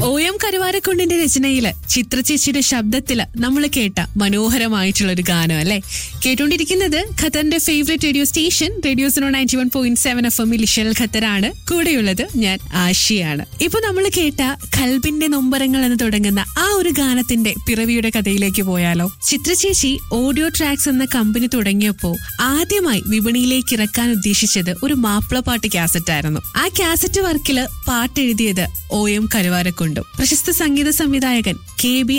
O M കരുവാരക്കുണ്ടിന്റെ രചനയില് ചിത്രചേച്ചിയുടെ ശബ്ദത്തില് നമ്മൾ കേട്ട മനോഹരമായിട്ടുള്ള ഒരു ഗാനം അല്ലെ കേട്ടുകൊണ്ടിരിക്കുന്നത് ഖത്തറിന്റെ favourite radio station radio zero ninety one point seven F M ഇലിഷൽ ഖത്തറാണ് കൂടെയുള്ളത് ഞാൻ ആഷിയാണ് ഇപ്പൊ നമ്മൾ കേട്ട കൽബിന്റെ നൊമ്പരങ്ങൾ എന്ന് തുടങ്ങുന്ന ആ ഒരു ഗാനത്തിന്റെ പിറവിയുടെ കഥയിലേക്ക് പോയാലോ ചിത്രചേച്ചി ഓഡിയോ ട്രാക്സ് എന്ന കമ്പനി തുടങ്ങിയപ്പോ ആദ്യമായി വിപണിയിലേക്ക് ഇറക്കാൻ ഉദ്ദേശിച്ചത് ഒരു മാപ്പിളപ്പാട്ട് കാസറ്റ് ആയിരുന്നു ആ കാസറ്റ് വർക്കില് പാട്ട് എഴുതിയത് ഒ എം കരുവാരക്കുണ്ടും പ്രശസ്ത സംഗീത സംവിധായകൻ കെ ബി